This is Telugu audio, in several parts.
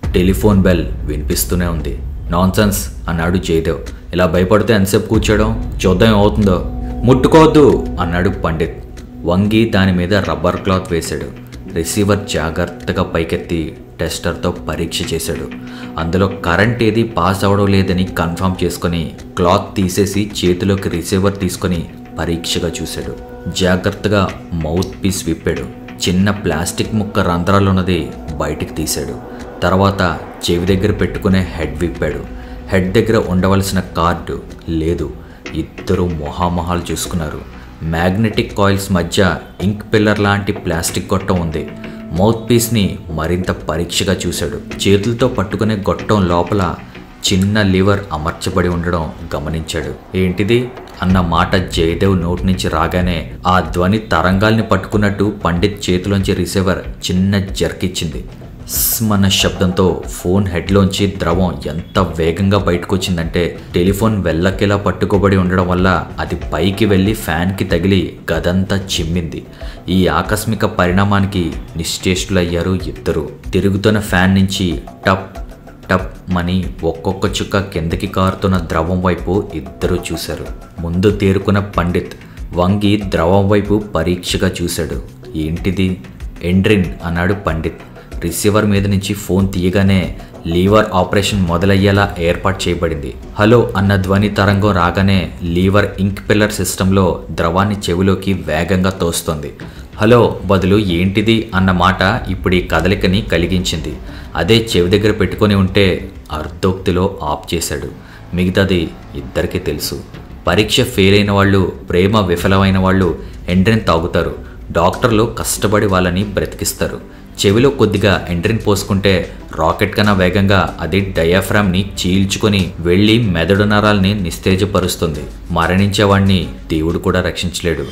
టెలిఫోన్ బెల్ వినిపిస్తూనే ఉంది నాన్సెన్స్ అన్నాడు జయదేవ్ ఇలా భయపడితే ఎంతసేపు కూర్చోడం చూద్దాం ఏమవుతుందో ముట్టుకోవద్దు అన్నాడు పండిత్ వంగి దాని మీద రబ్బర్ క్లాత్ వేశాడు రిసీవర్ జాగ్రత్తగా పైకెత్తి టెస్టర్తో పరీక్ష చేశాడు అందులో కరెంట్ ఏది పాస్ అవడం లేదని కన్ఫర్మ్ చేసుకొని క్లాత్ తీసేసి చేతిలోకి రిసీవర్ తీసుకొని పరీక్షగా చూశాడు జాగ్రత్తగా మౌత్ పీస్ విప్పాడు చిన్న ప్లాస్టిక్ ముక్క రంధ్రాలున్నది బయటికి తీశాడు తర్వాత చెవి దగ్గర పెట్టుకునే హెడ్ విప్పాడు హెడ్ దగ్గర ఉండవలసిన కార్డు లేదు ఇద్దరు మొహామొహాలు చూసుకున్నారు మ్యాగ్నెటిక్ కాయిల్స్ మధ్య ఇంక్ పిల్లర్ లాంటి ప్లాస్టిక్ గొట్టం ఉంది మౌత్ పీస్ని మరింత పరీక్షగా చూశాడు చేతులతో పట్టుకునే గొట్టం లోపల చిన్న లివర్ అమర్చబడి ఉండడం గమనించాడు ఏంటిది అన్న మాట జయదేవ్ నోటి నుంచి రాగానే ఆ ధ్వని తరంగాల్ని పట్టుకున్నట్టు పండిత్ చేతిలోంచి రిసీవర్ చిన్న జర్కిచ్చింది స్మన్న శబ్దంతో ఫోన్ హెడ్లోంచి ద్రవం ఎంత వేగంగా బయటకు వచ్చిందంటే టెలిఫోన్ వెళ్ళకిలా పట్టుకోబడి ఉండడం వల్ల అది పైకి వెళ్ళి ఫ్యాన్కి తగిలి గదంతా చిమ్మింది ఈ ఆకస్మిక పరిణామానికి నిశ్చేష్టులయ్యారు ఇద్దరు తిరుగుతున్న ఫ్యాన్ నుంచి టప్ టప్ మని ఒక్కొక్క చుక్క కిందకి కారుతున్న ద్రవం వైపు ఇద్దరూ చూశారు ముందు తేరుకున్న పండిత్ వంగి ద్రవం వైపు పరీక్షగా చూశాడు ఏంటిది ఎండ్రిన్ అన్నాడు పండిత్ రిసీవర్ మీద నుంచి ఫోన్ తీయగానే లీవర్ ఆపరేషన్ మొదలయ్యేలా ఏర్పాటు చేయబడింది హలో అన్న ధ్వని తరంగం రాగానే లీవర్ ఇంక్ పిల్లర్ సిస్టంలో ద్రవాన్ని చెవిలోకి వేగంగా తోస్తుంది హలో బదులు ఏంటిది అన్న మాట ఇప్పుడు ఈ కదలికని కలిగించింది అదే చెవి దగ్గర పెట్టుకొని ఉంటే అర్ధోక్తిలో ఆఫ్ చేశాడు మిగతాది ఇద్దరికీ తెలుసు పరీక్ష ఫెయిల్ అయిన వాళ్ళు ప్రేమ విఫలమైన వాళ్ళు ఎండ్రిన్ తాగుతారు డాక్టర్లు కష్టపడి వాళ్ళని బ్రతికిస్తారు చెవిలో కొద్దిగా ఎండ్రిన్ పోసుకుంటే రాకెట్ కన్నా వేగంగా అది డయాఫ్రామ్ని చీల్చుకొని వెళ్ళి మెదడు నరాల్ని నిస్తేజపరుస్తుంది మరణించేవాణ్ణి దేవుడు కూడా రక్షించలేడు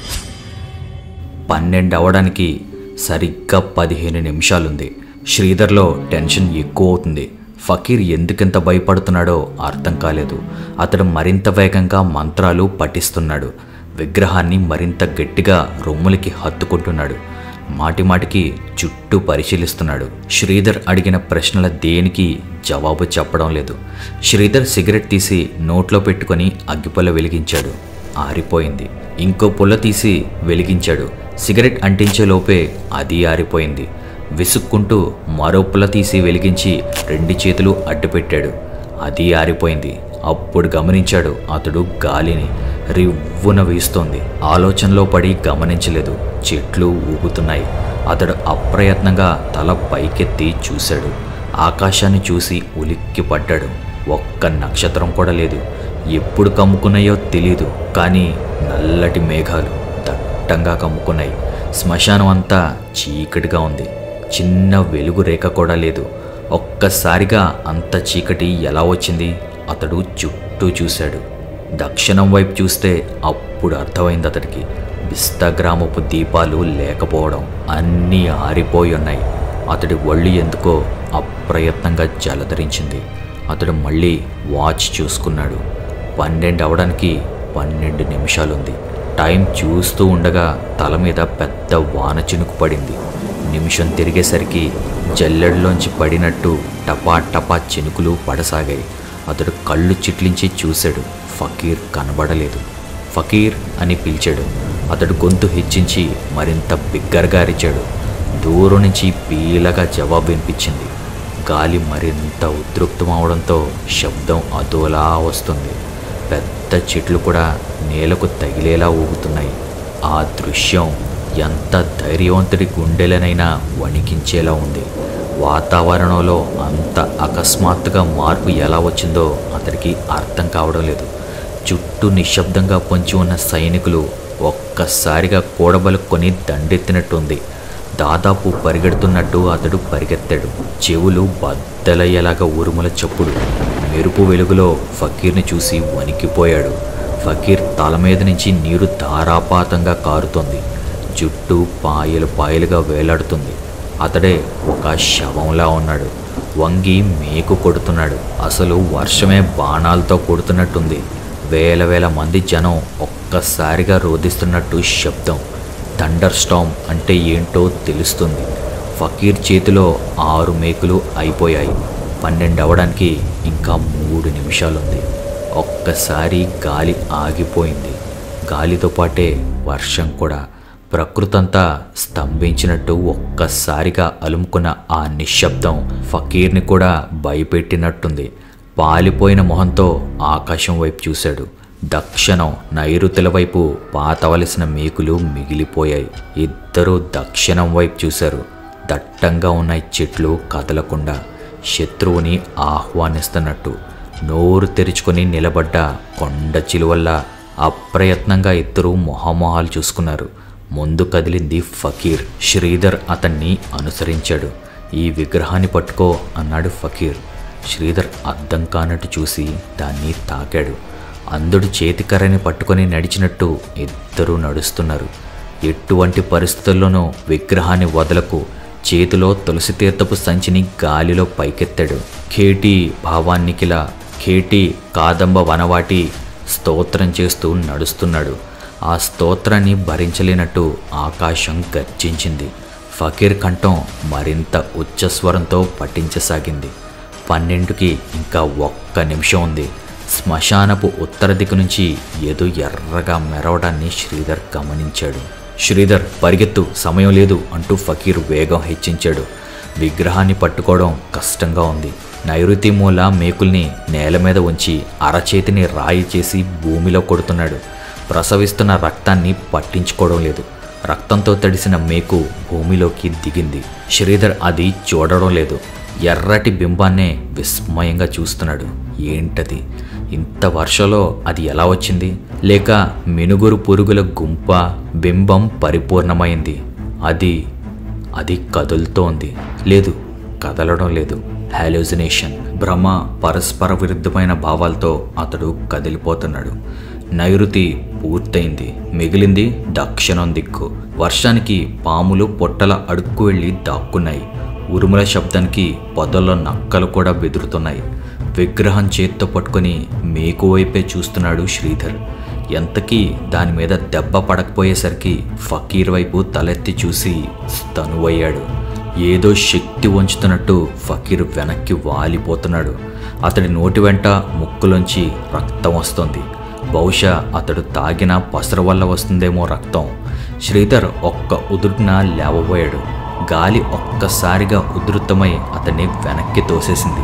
పన్నెండు అవడానికి సరిగ్గా పదిహేను నిమిషాలుంది శ్రీధర్లో టెన్షన్ ఎక్కువ అవుతుంది ఫకీర్ ఎందుకెంత భయపడుతున్నాడో అర్థం కాలేదు అతడు మరింత వేగంగా మంత్రాలు పఠిస్తున్నాడు విగ్రహాన్ని మరింత గట్టిగా రొమ్ములకి హత్తుకుంటున్నాడు మాటిమాటికి చుట్టూ పరిశీలిస్తున్నాడు శ్రీధర్ అడిగిన ప్రశ్నల దేనికి జవాబు చెప్పడం లేదు శ్రీధర్ సిగరెట్ తీసి నోట్లో పెట్టుకొని అగ్గిపుల్ల వెలిగించాడు ఆరిపోయింది ఇంకో పుల్ల తీసి వెలిగించాడు సిగరెట్ అంటించే లోపే అది ఆరిపోయింది విసుక్కుంటూ మరో పుల్ల తీసి వెలిగించి రెండు చేతులు అడ్డుపెట్టాడు అది ఆరిపోయింది అప్పుడు గమనించాడు అతడు గాలిని రివ్వున వీస్తోంది ఆలోచనలో పడి గమనించలేదు చెట్లు ఊగుతున్నాయి అతడు అప్రయత్నంగా తల పైకెత్తి చూశాడు ఆకాశాన్ని చూసి ఉలిక్కి పడ్డాడు ఒక్క నక్షత్రం కూడా లేదు ఎప్పుడు కమ్ముకున్నాయో తెలీదు కానీ నల్లటి మేఘాలు దట్టంగా కమ్ముకున్నాయి శ్మశానం అంతా చీకటిగా ఉంది చిన్న వెలుగు రేఖ కూడా లేదు ఒక్కసారిగా అంత చీకటి ఎలా వచ్చింది అతడు చుట్టూ చూశాడు దక్షిణం వైపు చూస్తే అప్పుడు అర్థమైంది అతడికి విస్తగ్రామపు దీపాలు లేకపోవడం అన్నీ ఆరిపోయి ఉన్నాయి అతడి ఒళ్ళు ఎందుకో అప్రయత్నంగా జలధరించింది అతడు మళ్ళీ వాచ్ చూసుకున్నాడు పన్నెండు అవడానికి పన్నెండు నిమిషాలుంది టైం చూస్తూ ఉండగా తల మీద పెద్ద వాన చినుకు పడింది నిమిషం తిరిగేసరికి జల్లెడలోంచి పడినట్టు టపా టపా చినుకులు పడసాగాయి అతడు కళ్ళు చిట్లించి చూశాడు ఫకీర్ కనబడలేదు ఫకీర్ అని పిలిచాడు అతడు గొంతు హెచ్చించి మరింత బిగ్గరగా అరిచాడు దూరం నుంచి పీలగా జవాబు వినిపించింది గాలి మరింత ఉద్రిక్తం అవడంతో శబ్దం అదోలా వస్తుంది పెద్ద చెట్లు కూడా నేలకు తగిలేలా ఊగుతున్నాయి ఆ దృశ్యం ఎంత ధైర్యవంతుడి గుండెలనైనా వణికించేలా ఉంది వాతావరణంలో అంత అకస్మాత్తుగా మార్పు ఎలా వచ్చిందో అతడికి అర్థం కావడం లేదు చుట్టూ నిశ్శబ్దంగా పొంచి ఉన్న సైనికులు ఒక్కసారిగా కూడబలుక్కొని దండెత్తినట్టుంది దాదాపు పరిగెడుతున్నట్టు అతడు పరిగెత్తాడు చెవులు బద్దలయ్యేలాగా ఉరుముల చప్పుడు మెరుపు వెలుగులో ఫకీర్ని చూసి వణికిపోయాడు ఫకీర్ తల మీద నుంచి నీరు ధారాపాతంగా కారుతోంది జుట్టు పాయలు పాయలుగా వేలాడుతుంది అతడే ఒక శవంలా ఉన్నాడు వంగి మేకు కొడుతున్నాడు అసలు వర్షమే బాణాలతో కొడుతున్నట్టుంది వేల వేల మంది జనం ఒక్కసారిగా రోధిస్తున్నట్టు శబ్దం థండర్ స్టామ్ అంటే ఏంటో తెలుస్తుంది ఫకీర్ చేతిలో ఆరు మేకులు అయిపోయాయి పన్నెండు అవ్వడానికి ఇంకా మూడు నిమిషాలుంది ఒక్కసారి గాలి ఆగిపోయింది గాలితో పాటే వర్షం కూడా ప్రకృతంతా స్తంభించినట్టు ఒక్కసారిగా అలుముకున్న ఆ నిశ్శబ్దం ఫకీర్ని కూడా భయపెట్టినట్టుంది పాలిపోయిన మొహంతో ఆకాశం వైపు చూశాడు దక్షిణం నైరుతుల వైపు పాతవలసిన మేకులు మిగిలిపోయాయి ఇద్దరూ దక్షిణం వైపు చూశారు దట్టంగా ఉన్న ఈ చెట్లు కదలకుండా శత్రువుని ఆహ్వానిస్తున్నట్టు నోరు తెరుచుకొని నిలబడ్డ కొండ చిలువల్ల అప్రయత్నంగా ఇద్దరు మొహమొహాలు చూసుకున్నారు ముందు కదిలింది ఫకీర్ శ్రీధర్ అతన్ని అనుసరించాడు ఈ విగ్రహాన్ని పట్టుకో అన్నాడు ఫకీర్ శ్రీధర్ అద్దం కానట్టు చూసి దాన్ని తాకాడు అందుడు చేతికర్రని పట్టుకొని నడిచినట్టు ఇద్దరూ నడుస్తున్నారు ఎటువంటి పరిస్థితుల్లోనూ విగ్రహాన్ని వదలకు చేతిలో తులసి తీర్థపు సంచిని గాలిలో పైకెత్తాడు ఖేటి భావాన్నికిల ఖేటి కాదంబ వనవాటి స్తోత్రం చేస్తూ నడుస్తున్నాడు ఆ స్తోత్రాన్ని భరించలేనట్టు ఆకాశం గర్జించింది ఫకీర్ కంఠం మరింత ఉచ్చస్వరంతో పట్టించసాగింది పన్నెండుకి ఇంకా ఒక్క నిమిషం ఉంది శ్మశానపు ఉత్తర దిక్కు నుంచి ఏదో ఎర్రగా మెరవడాన్ని శ్రీధర్ గమనించాడు శ్రీధర్ పరిగెత్తు సమయం లేదు అంటూ ఫకీర్ వేగం హెచ్చించాడు విగ్రహాన్ని పట్టుకోవడం కష్టంగా ఉంది నైరుతి మూల మేకుల్ని నేల మీద ఉంచి అరచేతిని రాయి చేసి భూమిలో కొడుతున్నాడు ప్రసవిస్తున్న రక్తాన్ని పట్టించుకోవడం లేదు రక్తంతో తడిసిన మేకు భూమిలోకి దిగింది శ్రీధర్ అది చూడడం లేదు ఎర్రటి బింబాన్నే విస్మయంగా చూస్తున్నాడు ఏంటది ఇంత వర్షంలో అది ఎలా వచ్చింది లేక మినుగురు పురుగుల గుంప బింబం పరిపూర్ణమైంది అది అది కదులుతోంది లేదు కదలడం లేదు హాలోజినేషన్ భ్రమ పరస్పర విరుద్ధమైన భావాలతో అతడు కదిలిపోతున్నాడు నైరుతి పూర్తయింది మిగిలింది దక్షిణం దిక్కు వర్షానికి పాములు పొట్టల అడుక్కు వెళ్ళి దాక్కున్నాయి ఉరుముల శబ్దానికి పొదల్లో నక్కలు కూడా బెదురుతున్నాయి విగ్రహం చేత్తో పట్టుకొని మేకు వైపే చూస్తున్నాడు శ్రీధర్ ఎంతకీ దాని మీద దెబ్బ పడకపోయేసరికి ఫకీర్ వైపు తలెత్తి చూసి స్తనువయ్యాడు ఏదో శక్తి వంచుతున్నట్టు ఫకీర్ వెనక్కి వాలిపోతున్నాడు అతడి నోటి వెంట ముక్కులోంచి రక్తం వస్తుంది బహుశా అతడు తాగిన పసరు వల్ల వస్తుందేమో రక్తం శ్రీధర్ ఒక్క ఉదురున లేవబోయాడు గాలి ఒక్కసారిగా ఉధృతమై అతన్ని వెనక్కి తోసేసింది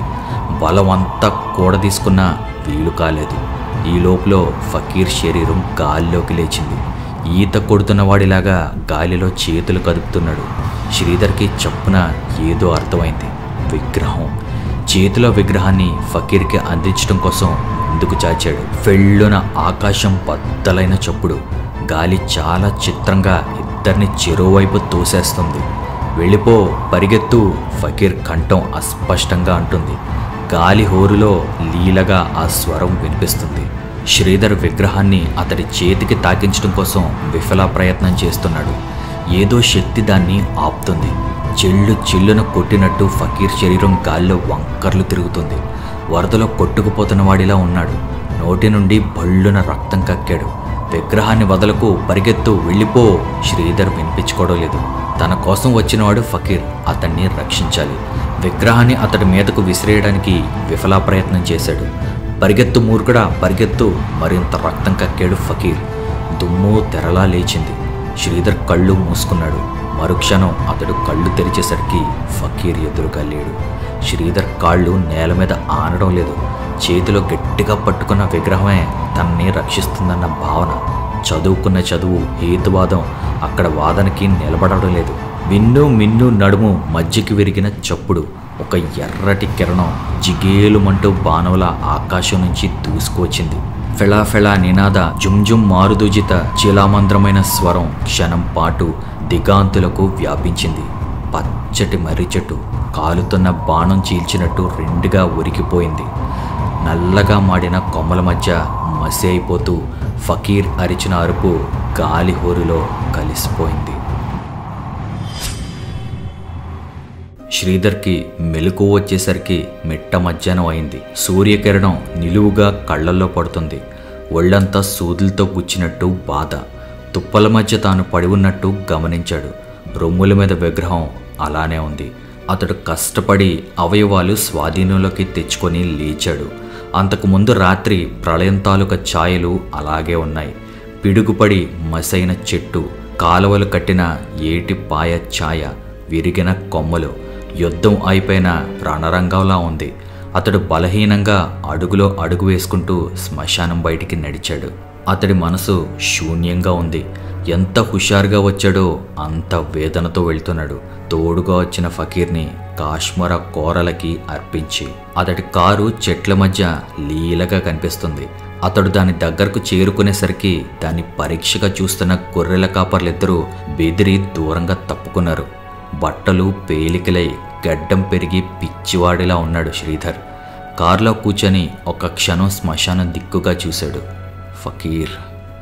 బలమంతా కూడ తీసుకున్నా వీలు కాలేదు ఈ లోపల ఫకీర్ శరీరం గాలిలోకి లేచింది ఈత కొడుతున్న వాడిలాగా గాలిలో చేతులు కదుపుతున్నాడు శ్రీధర్కి చప్పున ఏదో అర్థమైంది విగ్రహం చేతిలో విగ్రహాన్ని ఫకీర్కి అందించడం కోసం ముందుకు చాచాడు ఫెళ్ళున ఆకాశం బద్దలైన చప్పుడు గాలి చాలా చిత్రంగా ఇద్దరిని చెరోవైపు తోసేస్తుంది వెళ్ళిపో పరిగెత్తు ఫకీర్ కంఠం అస్పష్టంగా అంటుంది గాలి హోరులో లీలగా ఆ స్వరం వినిపిస్తుంది శ్రీధర్ విగ్రహాన్ని అతడి చేతికి తాకించడం కోసం విఫల ప్రయత్నం చేస్తున్నాడు ఏదో శక్తి దాన్ని ఆపుతుంది చెల్లు చిల్లున కొట్టినట్టు ఫకీర్ శరీరం గాల్లో వంకర్లు తిరుగుతుంది వరదలో కొట్టుకుపోతున్న వాడిలా ఉన్నాడు నోటి నుండి బళ్ళున రక్తం కక్కాడు విగ్రహాన్ని వదలకు పరిగెత్తు వెళ్ళిపో శ్రీధర్ వినిపించుకోవడం లేదు తన కోసం వచ్చినవాడు ఫకీర్ అతన్ని రక్షించాలి విగ్రహాన్ని అతడి మీదకు విసిరేయడానికి విఫలా ప్రయత్నం చేశాడు పరిగెత్తు మూర్ఖుడా పరిగెత్తు మరింత రక్తం కక్కాడు ఫకీర్ దుమ్ము తెరలా లేచింది శ్రీధర్ కళ్ళు మూసుకున్నాడు మరుక్షణం అతడు కళ్ళు తెరిచేసరికి ఫకీర్ ఎదురుగా లేడు శ్రీధర్ కాళ్ళు నేల మీద ఆనడం లేదు చేతిలో గట్టిగా పట్టుకున్న విగ్రహమే తనని రక్షిస్తుందన్న భావన చదువుకున్న చదువు హేతువాదం అక్కడ వాదనకి నిలబడడం లేదు విన్ను మిన్ను నడుము మధ్యకి విరిగిన చప్పుడు ఒక ఎర్రటి కిరణం జిగేలుమంటూ బాణంలా ఆకాశం నుంచి దూసుకువచ్చింది ఫెళా ఫెళా నినాద జుంజుం మారుదూజిత చీలామంద్రమైన స్వరం క్షణం పాటు దిగాంతులకు వ్యాపించింది పచ్చటి మర్రి చెట్టు కాలుతున్న బాణం చీల్చినట్టు రెండుగా ఉరికిపోయింది నల్లగా మాడిన కొమ్మల మధ్య మసి అయిపోతూ ఫకీర్ అరిచిన అరుపు గాలి హోరులో కలిసిపోయింది శ్రీధర్కి మెలకు వచ్చేసరికి మిట్ట మధ్యాహ్నం అయింది సూర్యకిరణం నిలువుగా కళ్ళల్లో పడుతుంది ఒళ్ళంతా సూదులతో గుచ్చినట్టు బాధ తుప్పల మధ్య తాను పడి ఉన్నట్టు గమనించాడు రొమ్ముల మీద విగ్రహం అలానే ఉంది అతడు కష్టపడి అవయవాలు స్వాధీనంలోకి తెచ్చుకొని లేచాడు అంతకుముందు రాత్రి ప్రళయం తాలూకా ఛాయలు అలాగే ఉన్నాయి పిడుగుపడి మసైన చెట్టు కాలువలు కట్టిన ఏటి పాయ ఛాయ విరిగిన కొమ్మలు యుద్ధం అయిపోయిన రణరంగంలా ఉంది అతడు బలహీనంగా అడుగులో అడుగు వేసుకుంటూ శ్మశానం బయటికి నడిచాడు అతడి మనసు శూన్యంగా ఉంది ఎంత హుషారుగా వచ్చాడో అంత వేదనతో వెళ్తున్నాడు తోడుగా వచ్చిన ఫకీర్ని కాశ్మీర కోరలకి అర్పించి అతడి కారు చెట్ల మధ్య లీలగా కనిపిస్తుంది అతడు దాని దగ్గరకు చేరుకునేసరికి దాన్ని పరీక్షగా చూస్తున్న గొర్రెల కాపర్లిద్దరూ బెదిరి దూరంగా తప్పుకున్నారు బట్టలు పేలికలై గడ్డం పెరిగి పిచ్చివాడిలా ఉన్నాడు శ్రీధర్ కారులో కూర్చొని ఒక క్షణం శ్మశానం దిక్కుగా చూశాడు ఫకీర్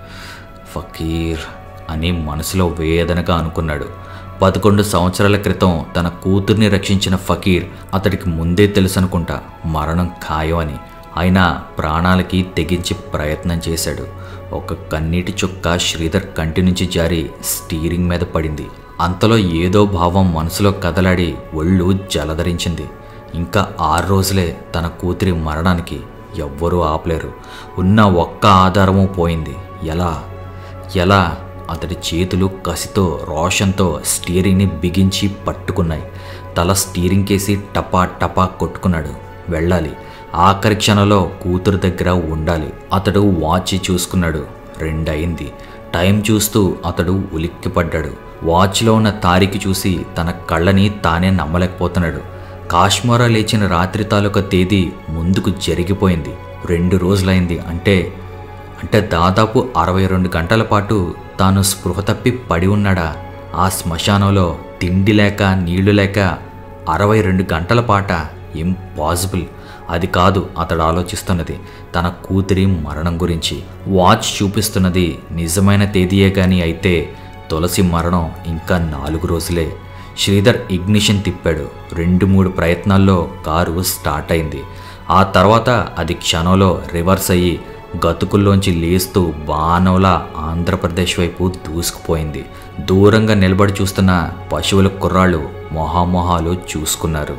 ఫకీర్ అని మనసులో వేదనగా అనుకున్నాడు పదకొండు సంవత్సరాల క్రితం తన కూతుర్ని రక్షించిన ఫకీర్ అతడికి ముందే తెలుసనుకుంటా మరణం ఖాయం అని అయినా ప్రాణాలకి తెగించి ప్రయత్నం చేశాడు ఒక కన్నీటి చుక్క శ్రీధర్ కంటి నుంచి జారి స్టీరింగ్ మీద పడింది అంతలో ఏదో భావం మనసులో కదలాడి ఒళ్ళు జలధరించింది ఇంకా ఆరు రోజులే తన కూతురి మరణానికి ఎవ్వరూ ఆపలేరు ఉన్న ఒక్క ఆధారము పోయింది ఎలా ఎలా అతడి చేతులు కసితో రోషంతో స్టీరింగ్ని బిగించి పట్టుకున్నాయి తల స్టీరింగ్ కేసి టపా టపా కొట్టుకున్నాడు వెళ్ళాలి ఆఖరి క్షణంలో కూతురు దగ్గర ఉండాలి అతడు వాచ్ చూసుకున్నాడు రెండయింది టైం చూస్తూ అతడు ఉలిక్కిపడ్డాడు వాచ్లో ఉన్న తారీఖు చూసి తన కళ్ళని తానే నమ్మలేకపోతున్నాడు కాశ్మీరా లేచిన రాత్రి తాలూకా తేదీ ముందుకు జరిగిపోయింది రెండు రోజులైంది అంటే అంటే దాదాపు అరవై రెండు గంటల పాటు తాను స్పృహ తప్పి పడి ఉన్నాడా ఆ శ్మశానంలో తిండి లేక నీళ్లు లేక అరవై రెండు గంటల పాట ఇంపాసిబుల్ అది కాదు అతడు ఆలోచిస్తున్నది తన కూతురి మరణం గురించి వాచ్ చూపిస్తున్నది నిజమైన తేదీయే కానీ అయితే తులసి మరణం ఇంకా నాలుగు రోజులే శ్రీధర్ ఇగ్నిషన్ తిప్పాడు రెండు మూడు ప్రయత్నాల్లో కారు స్టార్ట్ అయింది ఆ తర్వాత అది క్షణంలో రివర్స్ అయ్యి గతుకుల్లోంచి లేస్తూ బాణంలా ఆంధ్రప్రదేశ్ వైపు దూసుకుపోయింది దూరంగా నిలబడి చూస్తున్న పశువుల కుర్రాళ్ళు మొహామొహాలు చూసుకున్నారు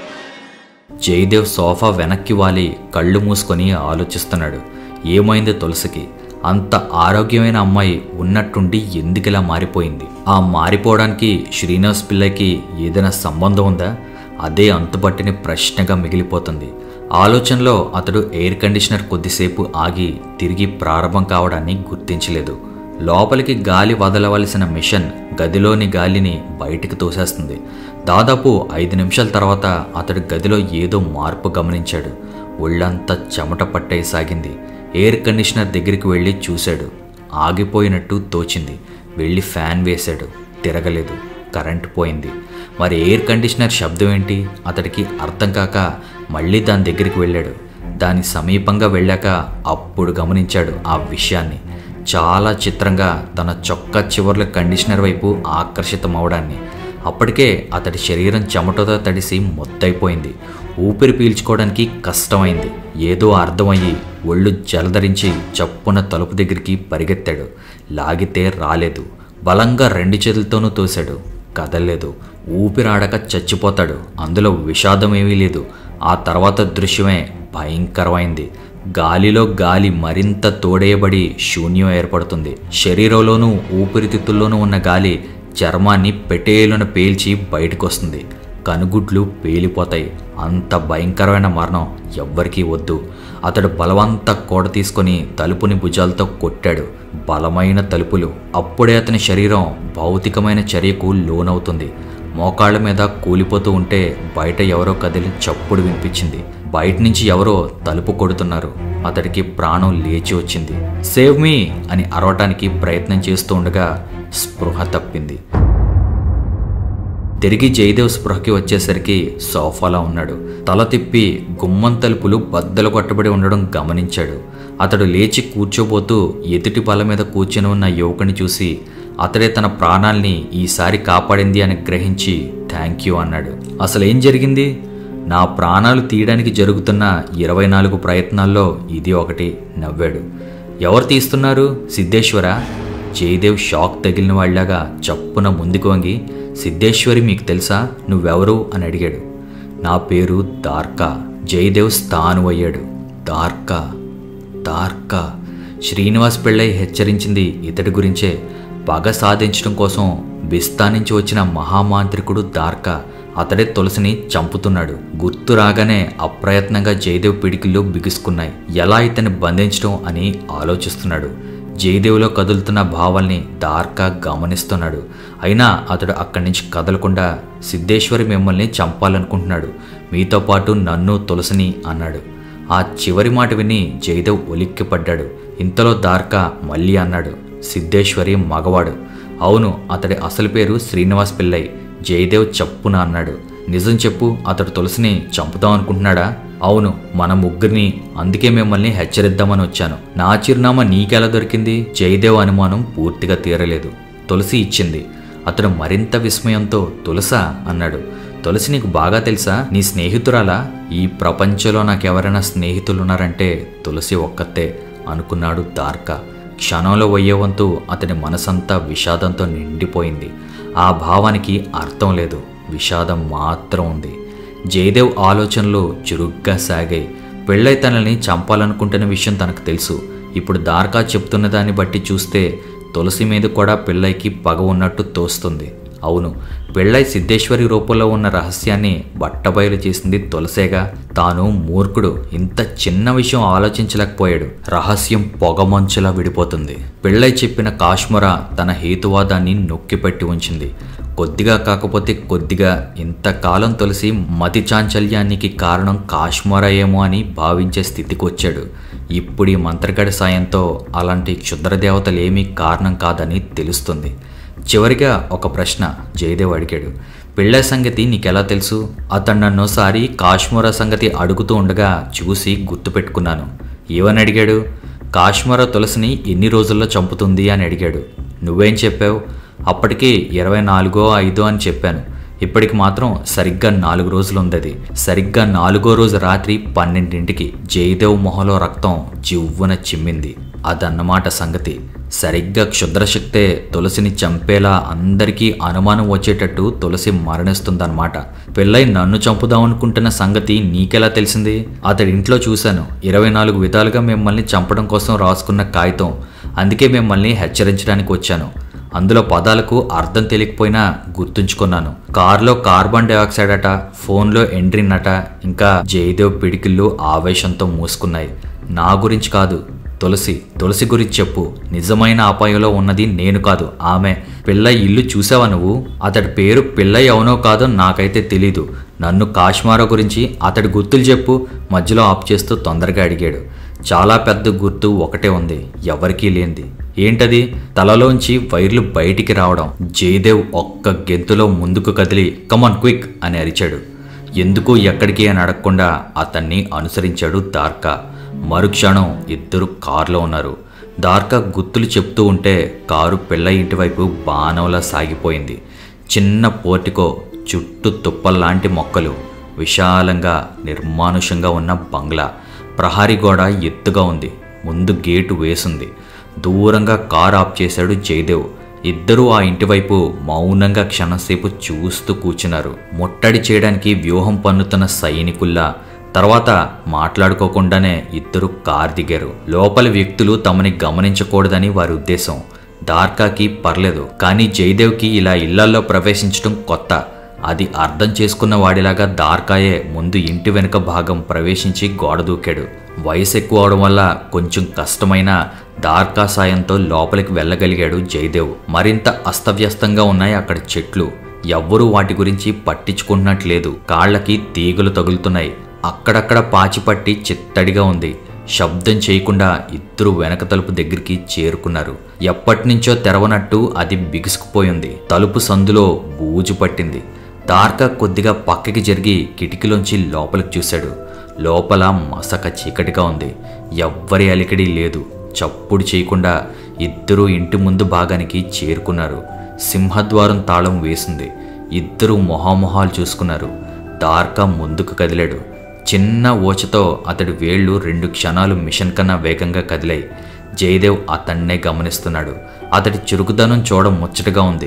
జయదేవ్ సోఫా వెనక్కి వాలి కళ్ళు మూసుకొని ఆలోచిస్తున్నాడు ఏమైంది తులసికి అంత ఆరోగ్యమైన అమ్మాయి ఉన్నట్టుండి ఎందుకిలా మారిపోయింది ఆ మారిపోవడానికి శ్రీనివాస్ పిల్లకి ఏదైనా సంబంధం ఉందా అదే అంతుపట్టిన ప్రశ్నగా మిగిలిపోతుంది ఆలోచనలో అతడు ఎయిర్ కండిషనర్ కొద్దిసేపు ఆగి తిరిగి ప్రారంభం కావడాన్ని గుర్తించలేదు లోపలికి గాలి వదలవలసిన మిషన్ గదిలోని గాలిని బయటికి తోసేస్తుంది దాదాపు ఐదు నిమిషాల తర్వాత అతడు గదిలో ఏదో మార్పు గమనించాడు ఒళ్ళంతా చెమట పట్టేసాగింది ఎయిర్ కండిషనర్ దగ్గరికి వెళ్ళి చూశాడు ఆగిపోయినట్టు తోచింది వెళ్ళి ఫ్యాన్ వేశాడు తిరగలేదు కరెంట్ పోయింది మరి ఎయిర్ కండిషనర్ శబ్దం ఏంటి అతడికి అర్థం కాక మళ్ళీ దాని దగ్గరికి వెళ్ళాడు దాని సమీపంగా వెళ్ళాక అప్పుడు గమనించాడు ఆ విషయాన్ని చాలా చిత్రంగా తన చొక్కా చివర్ల కండిషనర్ వైపు ఆకర్షితమవడాన్ని అప్పటికే అతడి శరీరం చెమటతో తడిసి మొత్తైపోయింది ఊపిరి పీల్చుకోవడానికి కష్టమైంది ఏదో అర్థమయ్యి ఒళ్ళు జలధరించి చప్పున తలుపు దగ్గరికి పరిగెత్తాడు లాగితే రాలేదు బలంగా రెండు చేతులతోనూ తోశాడు కదలలేదు ఊపిరాడక చచ్చిపోతాడు అందులో విషాదం ఏమీ లేదు ఆ తర్వాత దృశ్యమే భయంకరమైంది గాలిలో గాలి మరింత తోడేయబడి శూన్యం ఏర్పడుతుంది శరీరంలోనూ ఊపిరితిత్తుల్లోనూ ఉన్న గాలి చర్మాన్ని పెటేలున పేల్చి బయటకు వస్తుంది కనుగుడ్లు పేలిపోతాయి అంత భయంకరమైన మరణం ఎవ్వరికీ వద్దు అతడు బలవంత కోడ తీసుకొని తలుపుని భుజాలతో కొట్టాడు బలమైన తలుపులు అప్పుడే అతని శరీరం భౌతికమైన చర్యకు లోనవుతుంది మోకాళ్ళ మీద కూలిపోతూ ఉంటే బయట ఎవరో కదిలి చప్పుడు వినిపించింది బయట నుంచి ఎవరో తలుపు కొడుతున్నారు అతడికి ప్రాణం లేచి వచ్చింది సేవ్ మీ అని అరవటానికి ప్రయత్నం చేస్తూ ఉండగా స్పృహ తప్పింది తిరిగి జయదేవ్ స్పృహకి వచ్చేసరికి సోఫాలో ఉన్నాడు తల తిప్పి గుమ్మం తలుపులు బద్దలు కొట్టబడి ఉండడం గమనించాడు అతడు లేచి కూర్చోబోతూ ఎదుటి బల మీద కూర్చొని ఉన్న యువకుని చూసి అతడే తన ప్రాణాల్ని ఈసారి కాపాడింది అని గ్రహించి థ్యాంక్ యూ అన్నాడు అసలు ఏం జరిగింది నా ప్రాణాలు తీయడానికి జరుగుతున్న ఇరవై నాలుగు ప్రయత్నాల్లో ఇది ఒకటి నవ్వాడు ఎవరు తీస్తున్నారు సిద్ధేశ్వర జయదేవ్ షాక్ తగిలిన వాళ్ళగా చప్పున ముందుకు వంగి సిద్ధేశ్వరి మీకు తెలుసా నువ్వెవరు అని అడిగాడు నా పేరు దార్కా జయదేవ్ స్థాను అయ్యాడు దార్కా దార్కా శ్రీనివాస్ పెళ్ళై హెచ్చరించింది ఇతడి గురించే పగ సాధించడం కోసం బిస్తా నుంచి వచ్చిన మహామాంత్రికుడు దార్కా అతడే తులసిని చంపుతున్నాడు గుర్తు రాగానే అప్రయత్నంగా జయదేవ్ పిడికిళ్ళు బిగుసుకున్నాయి ఎలా ఇతన్ని బంధించడం అని ఆలోచిస్తున్నాడు జయదేవ్లో కదులుతున్న భావాల్ని దార్కా గమనిస్తున్నాడు అయినా అతడు అక్కడి నుంచి కదలకుండా సిద్ధేశ్వరి మిమ్మల్ని చంపాలనుకుంటున్నాడు మీతో పాటు నన్ను తులసిని అన్నాడు ఆ చివరి మాట విని జయదేవ్ ఉలిక్కిపడ్డాడు ఇంతలో దార్కా మళ్ళీ అన్నాడు సిద్ధేశ్వరి మగవాడు అవును అతడి అసలు పేరు శ్రీనివాస్ పిల్లై జయదేవ్ చప్పున అన్నాడు నిజం చెప్పు అతడు తులసిని చంపుదాం అనుకుంటున్నాడా అవును మన ముగ్గురిని అందుకే మిమ్మల్ని హెచ్చరిద్దామని వచ్చాను నా చిరునామా నీకెలా దొరికింది జయదేవ్ అనుమానం పూర్తిగా తీరలేదు తులసి ఇచ్చింది అతడు మరింత విస్మయంతో తులసా అన్నాడు తులసి నీకు బాగా తెలుసా నీ స్నేహితురాలా ఈ ప్రపంచంలో నాకెవరైనా స్నేహితులున్నారంటే తులసి ఒక్కతే అనుకున్నాడు దార్కా క్షణంలో వయ్యేవంతు అతని మనసంతా విషాదంతో నిండిపోయింది ఆ భావానికి అర్థం లేదు విషాదం మాత్రం ఉంది జయదేవ్ ఆలోచనలు చురుగ్గా సాగాయి పెళ్ళై తనని చంపాలనుకుంటున్న విషయం తనకు తెలుసు ఇప్పుడు దార్కా చెప్తున్న దాన్ని బట్టి చూస్తే తులసి మీద కూడా పెళ్ళైకి పగ ఉన్నట్టు తోస్తుంది అవును పెళ్ళై సిద్ధేశ్వరి రూపంలో ఉన్న రహస్యాన్ని బట్టబయలు చేసింది తులసేగా తాను మూర్ఖుడు ఇంత చిన్న విషయం ఆలోచించలేకపోయాడు రహస్యం పొగమంచులా విడిపోతుంది పెళ్ళై చెప్పిన కాశ్మర తన హేతువాదాన్ని నొక్కిపెట్టి ఉంచింది కొద్దిగా కాకపోతే కొద్దిగా ఇంతకాలం తులసి మతి చాంచల్యానికి కారణం కాశ్మర ఏమో అని భావించే స్థితికి వచ్చాడు ఇప్పుడు ఈ మంత్రగడి సాయంతో అలాంటి క్షుద్రదేవతలు ఏమీ కారణం కాదని తెలుస్తుంది చివరిగా ఒక ప్రశ్న జయదేవ్ అడిగాడు పెళ్ళే సంగతి నీకెలా తెలుసు అతను నన్నోసారి కాశ్మీర సంగతి అడుగుతూ ఉండగా చూసి గుర్తుపెట్టుకున్నాను ఏమని అడిగాడు కాశ్మీర తులసిని ఎన్ని రోజుల్లో చంపుతుంది అని అడిగాడు నువ్వేం చెప్పావు అప్పటికి ఇరవై నాలుగో ఐదో అని చెప్పాను ఇప్పటికి మాత్రం సరిగ్గా నాలుగు రోజులు ఉంది సరిగ్గా నాలుగో రోజు రాత్రి పన్నెండింటికి జయదేవ్ మొహంలో రక్తం జివ్వున చిమ్మింది అదన్నమాట సంగతి సరిగ్గా క్షుద్రశక్తే తులసిని చంపేలా అందరికీ అనుమానం వచ్చేటట్టు తులసి మరణిస్తుందన్నమాట పెళ్ళై నన్ను చంపుదామనుకుంటున్న సంగతి నీకెలా తెలిసింది అతడి ఇంట్లో చూశాను ఇరవై నాలుగు విధాలుగా మిమ్మల్ని చంపడం కోసం రాసుకున్న కాగితం అందుకే మిమ్మల్ని హెచ్చరించడానికి వచ్చాను అందులో పదాలకు అర్థం తెలియకపోయినా గుర్తుంచుకున్నాను కారులో కార్బన్ డైఆక్సైడ్ అట ఫోన్లో ఎండ్రిన్ అట ఇంకా జయదేవ్ పిడికిళ్ళు ఆవేశంతో మూసుకున్నాయి నా గురించి కాదు తులసి తులసి గురించి చెప్పు నిజమైన అపాయంలో ఉన్నది నేను కాదు ఆమె పిల్లయ్య ఇల్లు చూసావా నువ్వు అతడి పేరు పిల్లయ్య అవునో కాదో నాకైతే తెలీదు నన్ను కాశ్మారా గురించి అతడి గుర్తులు చెప్పు మధ్యలో ఆప్ చేస్తూ తొందరగా అడిగాడు చాలా పెద్ద గుర్తు ఒకటే ఉంది ఎవరికీ లేనిది ఏంటది తలలోంచి వైర్లు బయటికి రావడం జయదేవ్ ఒక్క గెంతులో ముందుకు కదిలి కమాన్ క్విక్ అని అరిచాడు ఎందుకు ఎక్కడికి అని అడగకుండా అతన్ని అనుసరించాడు దార్కా మరుక్షణం ఇద్దరు కారులో ఉన్నారు దార్కా గుర్తులు చెప్తూ ఉంటే కారు పిల్ల ఇంటి వైపు బాణంలా సాగిపోయింది చిన్న పోర్టికో చుట్టూ తుప్పల్లాంటి మొక్కలు విశాలంగా నిర్మానుషంగా ఉన్న బంగ్లా ప్రహారీ గోడ ఎత్తుగా ఉంది ముందు గేటు వేసుంది దూరంగా కార్ ఆఫ్ చేశాడు జయదేవ్ ఇద్దరూ ఆ ఇంటి వైపు మౌనంగా క్షణంసేపు చూస్తూ కూర్చున్నారు ముట్టడి చేయడానికి వ్యూహం పన్నుతున్న సైనికుల్లా తర్వాత మాట్లాడుకోకుండానే ఇద్దరు కార్ దిగారు లోపల వ్యక్తులు తమని గమనించకూడదని వారి ఉద్దేశం దార్కాకి పర్లేదు కానీ జయదేవ్కి ఇలా ఇళ్లల్లో ప్రవేశించడం కొత్త అది అర్థం చేసుకున్న వాడిలాగా దార్కాయే ముందు ఇంటి వెనుక భాగం ప్రవేశించి గోడ దూకాడు వయసు ఎక్కువ అవడం వల్ల కొంచెం కష్టమైన దార్కా సాయంతో లోపలికి వెళ్ళగలిగాడు జయదేవ్ మరింత అస్తవ్యస్తంగా ఉన్నాయి అక్కడ చెట్లు ఎవ్వరూ వాటి గురించి పట్టించుకుంటున్నట్లేదు కాళ్ళకి తీగలు తగులుతున్నాయి అక్కడక్కడ పాచిపట్టి చిత్తడిగా ఉంది శబ్దం చేయకుండా ఇద్దరు వెనక తలుపు దగ్గరికి చేరుకున్నారు ఎప్పటినుంచో తెరవనట్టు అది బిగుసుకుపోయింది తలుపు సందులో బూజు పట్టింది దార్కా కొద్దిగా పక్కకి జరిగి కిటికీలోంచి లోపలికి చూశాడు లోపల మసక చీకటిగా ఉంది ఎవ్వరి అలికిడి లేదు చప్పుడు చేయకుండా ఇద్దరూ ఇంటి ముందు భాగానికి చేరుకున్నారు సింహద్వారం తాళం వేసింది ఇద్దరు మొహామొహాలు చూసుకున్నారు దార్కా ముందుకు కదిలాడు చిన్న ఓచతో అతడి వేళ్ళు రెండు క్షణాలు మిషన్ కన్నా వేగంగా కదిలాయి జయదేవ్ అతన్నే గమనిస్తున్నాడు అతడి చురుకుదనం చూడ ముచ్చటగా ఉంది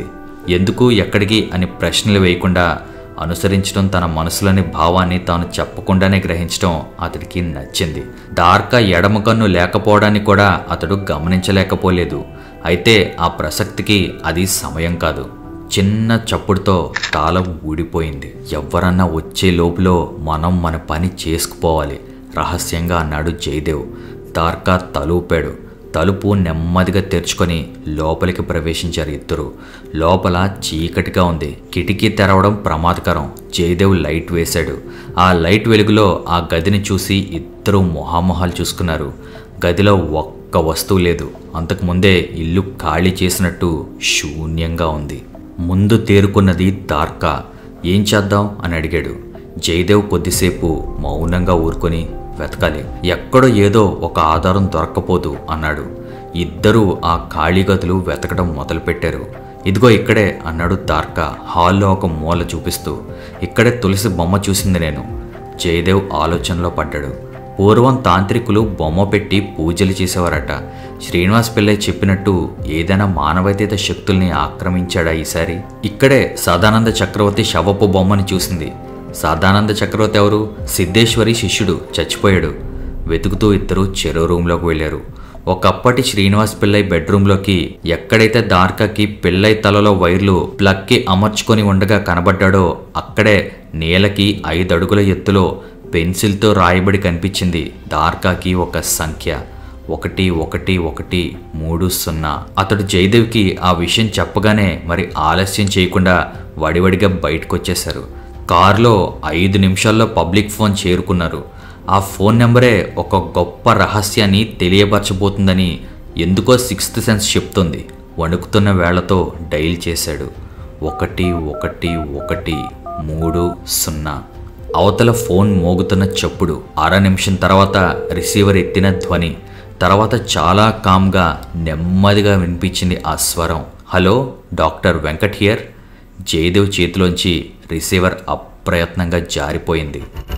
ఎందుకు ఎక్కడికి అని ప్రశ్నలు వేయకుండా అనుసరించడం తన మనసులోని భావాన్ని తాను చెప్పకుండానే గ్రహించడం అతడికి నచ్చింది దార్క ఎడమ కన్ను లేకపోవడాన్ని కూడా అతడు గమనించలేకపోలేదు అయితే ఆ ప్రసక్తికి అది సమయం కాదు చిన్న చప్పుడుతో తాళం ఊడిపోయింది ఎవరన్నా వచ్చే లోపులో మనం మన పని చేసుకుపోవాలి రహస్యంగా అన్నాడు జయదేవ్ దార్కా తలూపాడు తలుపు నెమ్మదిగా తెరుచుకొని లోపలికి ప్రవేశించారు ఇద్దరు లోపల చీకటిగా ఉంది కిటికీ తెరవడం ప్రమాదకరం జయదేవ్ లైట్ వేశాడు ఆ లైట్ వెలుగులో ఆ గదిని చూసి ఇద్దరు మొహామొహాలు చూసుకున్నారు గదిలో ఒక్క వస్తువు లేదు అంతకుముందే ఇల్లు ఖాళీ చేసినట్టు శూన్యంగా ఉంది ముందు తేరుకున్నది దార్కా ఏం చేద్దాం అని అడిగాడు జయదేవ్ కొద్దిసేపు మౌనంగా ఊరుకొని వెతకాలి ఎక్కడో ఏదో ఒక ఆధారం దొరక్కపోదు అన్నాడు ఇద్దరూ ఆ ఖాళీ గదులు వెతకడం మొదలుపెట్టారు ఇదిగో ఇక్కడే అన్నాడు దార్కా హాల్లో ఒక మూల చూపిస్తూ ఇక్కడే తులసి బొమ్మ చూసింది నేను జయదేవ్ ఆలోచనలో పడ్డాడు పూర్వం తాంత్రికులు బొమ్మ పెట్టి పూజలు చేసేవారట శ్రీనివాస్ పిల్లయ్య చెప్పినట్టు ఏదైనా మానవతీత శక్తుల్ని ఆక్రమించాడా ఈసారి ఇక్కడే సదానంద చక్రవర్తి శవపు బొమ్మని చూసింది సదానంద చక్రవర్తి ఎవరు సిద్ధేశ్వరి శిష్యుడు చచ్చిపోయాడు వెతుకుతూ ఇద్దరు చెరో రూమ్లోకి వెళ్ళారు ఒకప్పటి శ్రీనివాస్ పిల్లై బెడ్రూమ్లోకి ఎక్కడైతే దార్కాకి పిల్లై తలలో వైర్లు ప్లక్కి అమర్చుకొని ఉండగా కనబడ్డాడో అక్కడే నేలకి ఐదు అడుగుల ఎత్తులో పెన్సిల్తో రాయబడి కనిపించింది దార్కాకి ఒక సంఖ్య ఒకటి ఒకటి ఒకటి మూడు సున్నా అతడు జయదేవ్కి ఆ విషయం చెప్పగానే మరి ఆలస్యం చేయకుండా వడివడిగా బయటకు వచ్చేశారు కారులో ఐదు నిమిషాల్లో పబ్లిక్ ఫోన్ చేరుకున్నారు ఆ ఫోన్ నెంబరే ఒక గొప్ప రహస్యాన్ని తెలియపరచబోతుందని ఎందుకో సిక్స్త్ సెన్స్ చెప్తుంది వణుకుతున్న వేళ్లతో డైల్ చేశాడు ఒకటి ఒకటి ఒకటి మూడు సున్నా అవతల ఫోన్ మోగుతున్న చప్పుడు అర నిమిషం తర్వాత రిసీవర్ ఎత్తిన ధ్వని తర్వాత చాలా కామ్గా నెమ్మదిగా వినిపించింది ఆ స్వరం hello doctor Venkat here Jayadev చేతిలోంచి రిసీవర్ అప్రయత్నంగా జారిపోయింది